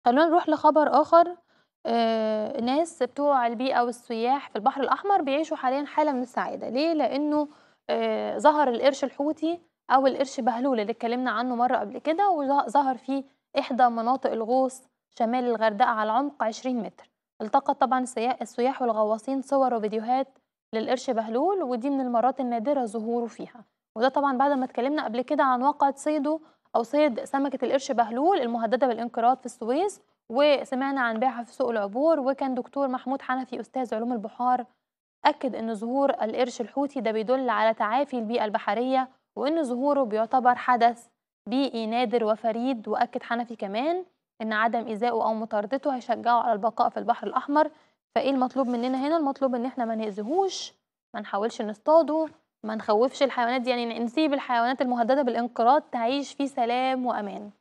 خلّونا نروح لخبر آخر، آآ ناس بتوع البيئة والسياح في البحر الأحمر بيعيشوا حاليًا حالة من السعادة، ليه؟ لإنه آآ ظهر القرش الحوتي أو القرش بهلول اللي اتكلمنا عنه مرّة قبل كده، وظ ظهر في إحدى مناطق الغوص شمال الغردقة على عمق 20 متر، التقط طبعًا السيا السياح والغواصين صور وفيديوهات للقرش بهلول، ودي من المرات النادرة ظهوره فيها، وده طبعًا بعد ما اتكلمنا قبل كده عن واقعة صيده أو صيد سمكة القرش بهلول المهددة بالانقراض في السويس، وسمعنا عن بيعها في سوق العبور، وكان دكتور محمود حنفي أستاذ علوم البحار أكد إن ظهور القرش الحوتي ده بيدل على تعافي البيئة البحرية، وإن ظهوره بيعتبر حدث بيئي نادر وفريد، وأكد حنفي كمان إن عدم إيذائه أو مطاردته هيشجعه على البقاء في البحر الأحمر، فإيه المطلوب مننا هنا؟ المطلوب إن إحنا ما نأذيهوش، ما نحاولش نصطاده، ما نخوّفش الحيوانات دي، يعني ن نسيب الحيوانات المهددة بالانقراض تعيش في سلام وأمان.